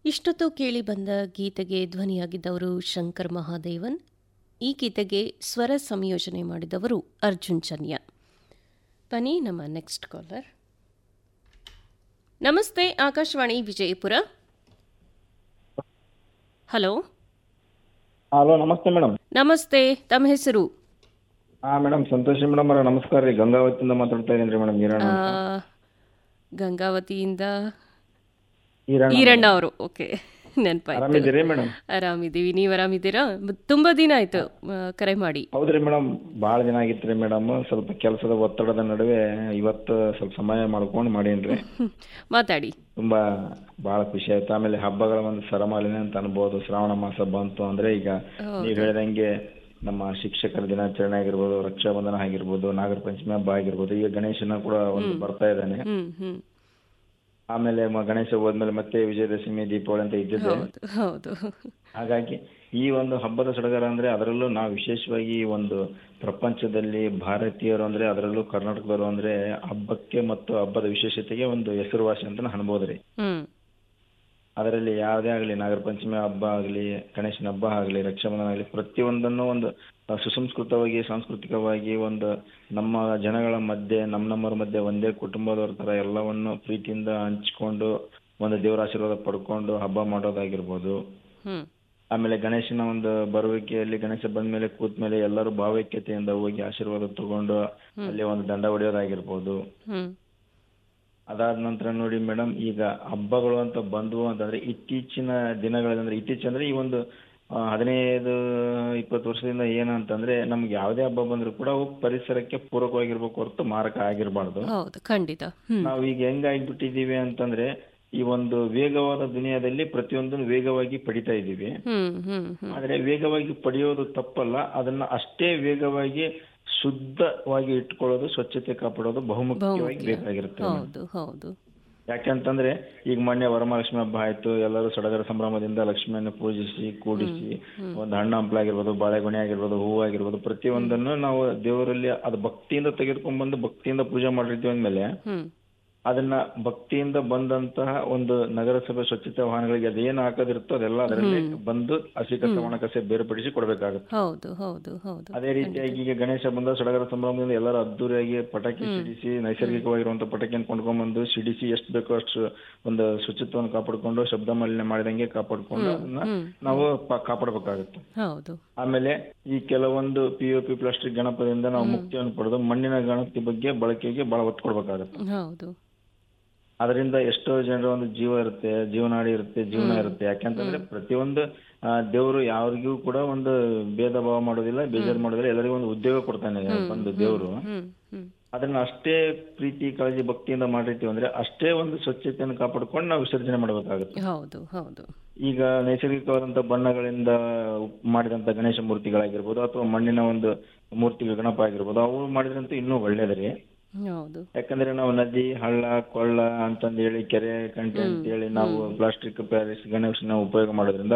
ಇಷ್ಟೊತ್ತು ಕೇಳಿ ಬಂದ ಗೀತೆಗೆ ಧ್ವನಿಯಾಗಿದ್ದವರು ಶಂಕರ್ ಮಹಾದೇವನ್ ಈ ಗೀತೆಗೆ ಸ್ವರ ಸಂಯೋಜನೆ ಮಾಡಿದವರು ಅರ್ಜುನ್ ಚನ್ಯ ಬನ್ನಿ ನಮ್ಮ ನೆಕ್ಸ್ಟ್ ಕಾಲರ್ ನಮಸ್ತೆ ಆಕಾಶವಾಣಿ ವಿಜಯಪುರ ಹಲೋ ಹಲೋ ನಮಸ್ತೆ ಮೇಡಮ್ ನಮಸ್ತೆ ತಮ್ಮ ಹೆಸರು ಹಾಂ ಮೇಡಮ್ ಸಂತೋಷ್ ಮೇಡಮ್ ಅವರ ನಮಸ್ಕಾರ ರೀ ಗಂಗಾವತಿಯಿಂದ ಮಾತಾಡ್ತಾ ಇದ್ದೀನಿ ರೀ ಮೇಡಮ್ ಈರಣ್ಣ ಆ, ಗಂಗಾವತಿಯಿಂದ ಈರಣ್ಣ ಈರಣ್ಣ ಅವರು ಓಕೆ ನೆನಪಾಯ್ತು ಆರಾಮಿದ್ದೀರಿ ಮೇಡಮ್ ಆರಾಮಿದ್ದೀವಿ ನೀವು ಆರಾಮಿದ್ದೀರಾ ಮ- ತುಂಬಾ ದಿನ ಆಯ್ತು ಆ, ಕರೆ ಮಾಡಿ ಹೌದ್ರಿ ಮೇಡಮ್ ಭಾಳ ದಿನ ಆಗಿತ್ತು ರೀ ಮೇಡಮ್ ಸ್ವಲ್ಪ ಕೆಲಸದ ಒತ್ತಡದ ನಡುವೆ ಇವತ್ತು ಸ್ವಲ್ಪ ಸಮಯ ಮಾಡ್ಕೊಂಡು ಮಾಡೀನಿ ಹ್ಮ್. ಮಾತಾಡಿ ತುಂಬಾ ಭಾಳ ಖುಷಿ ಆಯ್ತು ಆಮೇಲೆ ಹಬ್ಬಗಳ ಒಂದು ಸರಮಾಲಿನೆ ಅಂತ ಅನ್ಬೋದು ಶ್ರಾವಣ ಮಾಸ ಬಂತು ಅಂದ್ರೆ ಈಗ ನೀವು ಹೇಳಿದಂಗೆ ನಮ್ಮ ಶಿಕ್ಷಕರ ದಿನಾಚರಣೆ ಆಗಿರ್ಬೋದು ರಕ್ಷಾಬಂಧನ ಆಗಿರ್ಬೋದು ನಾಗರ ಪಂಚಮಿ ಹಬ್ಬ ಆಗಿರ್ಬೋದು ಈಗ ಗಣೇಶನ ಕೂಡ ಒಂದು ಬರ್ತಾ ಇದ್ದಾನೆ ಹ್ಮ್ ಹ್ಮ್ ಆಮೇಲೆ ಮ- ಗಣೇಶ ಹೋದ್ಮೇಲೆ ಮತ್ತೆ ವಿಜಯದಶಮಿ ದೀಪಾವಳಿ ಅಂತ ಇದ್ದಿದೆ ಹೌದು ಹೌದು ಹಾಗಾಗಿ ಈ ಒಂದು ಹಬ್ಬದ ಸಡಗರ ಅಂದ್ರೆ ಅದರಲ್ಲೂ ನಾವು ವಿಶೇಷವಾಗಿ ಈ ಒಂದು ಪ್ರಪಂಚದಲ್ಲಿ ಭಾರತೀಯರು ಅಂದ್ರೆ ಅದರಲ್ಲೂ ಕರ್ನಾಟಕದವರು ಅಂದ್ರೆ ಹಬ್ಬಕ್ಕೆ ಮತ್ತು ಹಬ್ಬದ ವಿಶೇಷತೆಗೆ ಒಂದು ಹೆಸರುವಾಸಿ ಅಂತ ಅನ್ಬೋದ್ರಿ ಹ್ಮ್ ಅದರಲ್ಲಿ ಯಾವುದೇ ಆಗಲಿ ನಾಗರ ಪಂಚಮಿ ಹಬ್ಬ ಆಗಲಿ ಗಣೇಶನ ಹಬ್ಬ ಆಗಲಿ ರಕ್ಷಾಬಂಧನ ಆಗಲಿ ಪ್ರತಿಯೊಂದನ್ನು ಒಂದು ಆ, ಸುಸಂಸ್ಕೃತವಾಗಿ ಸಾಂಸ್ಕೃತಿಕವಾಗಿ ಒಂದು ನಮ್ಮ ಜನಗಳ ಮಧ್ಯೆ ನಮ್ಮ ನಮ್ಮರ ಮಧ್ಯೆ ಒಂದೇ ಕುಟುಂಬದವ್ರ ತರ ಎಲ್ಲವನ್ನು ಪ್ರೀತಿಯಿಂದ ಹಂಚ್ಕೊಂಡು ಒಂದು ದೇವರ ಆಶೀರ್ವಾದ ಪಡ್ಕೊಂಡು ಹಬ್ಬ ಮಾಡೋದಾಗಿರ್ಬೋದು ಹ್ಮ್ ಆಮೇಲೆ ಗಣೇಶನ ಒಂದು ಬರುವಿಕೆಯಲ್ಲಿ ಗಣೇಶ ಬಂದ ಮೇಲೆ ಕೂತ ಮೇಲೆ ಎಲ್ಲರೂ ಭಾವೈಕ್ಯತೆಯಿಂದ ಹೋಗಿ ಆಶೀರ್ವಾದ ತಗೊಂಡು ಅಲ್ಲಿ ಒಂದು ದಂಡ ಹೊಡೆಯೋದಾಗಿರ್ಬೋದು ಹ್ಮ್ ಅದಾದ ನಂತರ ನೋಡಿ ಮೇಡಮ್ ಈಗ ಹಬ್ಬಗಳು ಅಂತ ಬಂದ್ವು ಅಂತಂದ್ರೆ ಇತ್ತೀಚಿನ ದಿನಗಳಲ್ಲಿ ಅಂದ್ರೆ ಇತ್ತೀಚಿನ ಅಂದ್ರೆ ಈ ಒಂದು ಆ, ಹದಿನೈದು ಇಪ್ಪತ್ತು ವರ್ಷದಿಂದ ಏನಂತಂದ್ರೆ ನಮ್ಗೆ ಯಾವುದೇ ಹಬ್ಬ ಬಂದ್ರು ಕೂಡ ಅವು ಪರಿಸರಕ್ಕೆ ಪೂರಕವಾಗಿರ್ಬೇಕು ಹೊರತು ಮಾರಕ ಆಗಿರಬಾರ್ದು ಹೌದು ಖಂಡಿತ ಹ್ಮ್ ನಾವು ಈಗ ಹೆಂಗಾಗ್ಬಿಟ್ಟಿದೀವಿ ಅಂತಂದ್ರೆ ಈ ಒಂದು ವೇಗವಾದ ದುನಿಯಾದಲ್ಲಿ ಪ್ರತಿಯೊಂದನ್ನು ವೇಗವಾಗಿ ಪಡಿತಾ ಇದ್ದೀವಿ ಹ್ಮ್ ಹ್ಮ್ ಹ್ಮ್ ಆದ್ರೆ ವೇಗವಾಗಿ ಪಡೆಯೋದು ತಪ್ಪಲ್ಲ ಅದನ್ನ ಅಷ್ಟೇ ವೇಗವಾಗಿ ಶುದ್ಧವಾಗಿ ಇಟ್ಕೊಳ್ಳೋದು ಸ್ವಚ್ಛತೆ ಕಾಪಾಡೋದು ಬಹುಮುಖ್ಯವಾಗಿ ಬೇಕಾಗಿರುತ್ತೆ ಹೌದು ಹೌದು ಯಾಕೆಂತಂದ್ರೆ ಈಗ ಮೊನ್ನೆ ವರಮಹಾಲಕ್ಷ್ಮಿ ಹಬ್ಬ ಆಯ್ತು ಎಲ್ಲರೂ ಸಡಗರ ಸಂಭ್ರಮದಿಂದ ಲಕ್ಷ್ಮಿಯನ್ನು ಪೂಜಿಸಿ ಕೂಡಿಸಿ ಒಂದು ಹಣ್ಣು ಹಂಪಲ ಆಗಿರ್ಬೋದು ಬಾಳೆಗೊನೆ ಆಗಿರ್ಬೋದು ಹೂವು ಆಗಿರ್ಬೋದು ಪ್ರತಿಯೊಂದನ್ನು ನಾವು ದೇವರಲ್ಲಿ ಅದು ಭಕ್ತಿಯಿಂದ ತೆಗೆದುಕೊಂಡ್ ಬಂದು ಭಕ್ತಿಯಿಂದ ಪೂಜೆ ಮಾಡಿರ್ತೀವಿ ಅಂದ್ಮೇಲೆ ಹ್ಮ್ ಅದನ್ನ ಭಕ್ತಿಯಿಂದ ಬಂದಂತಹ ಒಂದು ನಗರಸಭೆ ಸ್ವಚ್ಛತೆ ವಾಹನಗಳಿಗೆ ಅದೇನು ಹಾಕೋದಿರುತ್ತೋ ಅದೆಲ್ಲ ಅದರಲ್ಲಿ ಬಂದು ಹಸಿ ಕಸ ಒಣ ಕಸ ಬೇರ್ಪಡಿಸಿ ಕೊಡ್ಬೇಕಾಗುತ್ತೆ ಹೌದು ಹೌದು ಹೌದು ಅದೇ ರೀತಿಯಾಗಿ ಈಗ ಗಣೇಶ ಬಂದ ಸಡಗರ ಸಂಭ್ರಮದಿಂದ ಎಲ್ಲರೂ ಅದ್ದೂರಿಯಾಗಿ ಪಟಾಕಿ ಸಿಡಿಸಿ ನೈಸರ್ಗಿಕವಾಗಿರುವಂತ ಪಟಾಕಿಯನ್ನು ಕೊಂಡ್ಕೊಂಡ್ಬಂದು ಸಿಡಿಸಿ ಎಷ್ಟು ಬೇಕೋ ಅಷ್ಟು ಒಂದು ಶುಚಿತ್ವವನ್ನು ಕಾಪಾಡಿಕೊಂಡು ಶಬ್ದ ಮಾಲಿನ್ಯ ಮಾಡಿದಂಗೆ ಕಾಪಾಡಿಕೊಂಡು ಅದನ್ನ ನಾವು ಪ- ಕಾಪಾಡಬೇಕಾಗುತ್ತೆ ಹೌದು ಆಮೇಲೆ ಈ ಕೆಲವೊಂದು ಪಿ ಒ ಪಿ ಪ್ಲಾಸ್ಟಿಕ್ ಗಣಪದಿಂದ ನಾವು ಮುಕ್ತಿಯನ್ನು ಪಡೆದು ಮಣ್ಣಿನ ಗಣಪತಿ ಬಗ್ಗೆ ಬಳಕೆಗೆ ಬಹಳ ಒತ್ತು ಕೊಡ್ಬೇಕಾಗುತ್ತೆ ಹೌದು ಅದರಿಂದ ಎಷ್ಟೋ ಜನರ ಒಂದು ಜೀವ ಇರುತ್ತೆ ಜೀವನಾಡಿ ಇರುತ್ತೆ ಜೀವನ ಇರುತ್ತೆ ಯಾಕೆಂತಂದ್ರೆ ಪ್ರತಿಯೊಂದು ಆ, ದೇವರು ಯಾರಿಗೂ ಕೂಡ ಒಂದು ಭೇದ ಭಾವ ಮಾಡೋದಿಲ್ಲ ಬೇಜಾರು ಮಾಡೋದಿಲ್ಲ ಎಲ್ಲರಿಗೂ ಒಂದು ಉದ್ಯೋಗ ಕೊಡ್ತಾನೆ ಬಂದು ದೇವರು ಹ್ಮ್ ಹ್ಮ್ ಅದನ್ನ ಅಷ್ಟೇ ಪ್ರೀತಿ ಕಾಳಜಿ ಭಕ್ತಿಯಿಂದ ಮಾಡಿರ್ತೀವಿ ಅಂದ್ರೆ ಅಷ್ಟೇ ಒಂದು ಸ್ವಚ್ಛತೆಯನ್ನು ಕಾಪಾಡ್ಕೊಂಡು ನಾವು ವಿಸರ್ಜನೆ ಮಾಡಬೇಕಾಗುತ್ತೆ ಹೌದು ಹೌದು ಈಗ ನೈಸರ್ಗಿಕವಾದಂತ ಬಣ್ಣಗಳಿಂದ ಮಾಡಿದಂತ ಗಣೇಶ ಮೂರ್ತಿಗಳಾಗಿರ್ಬೋದು ಅಥವಾ ಮಣ್ಣಿನ ಒಂದು ಮೂರ್ತಿಗಳು ಗಣಪ ಆಗಿರ್ಬೋದು ಅವು ಮಾಡಿದ್ರಂತೂ ಇನ್ನೂ ಒಳ್ಳೇದ್ರಿ ಹೌದು ಯಾಕಂದ್ರೆ ನಾವು ನದಿ ಹಳ್ಳ ಕೊಳ್ಳ ಅಂತಂದ್ ಹೇಳಿ ಕೆರೆ ಕಂಟೆ ಅಂತ ಹೇಳಿ ನಾವು ಪ್ಲಾಸ್ಟಿಕ್ ಪ್ಯಾರಿಸ್ ಗಣೇಶನ ಉಪಯೋಗ ಮಾಡೋದ್ರಿಂದ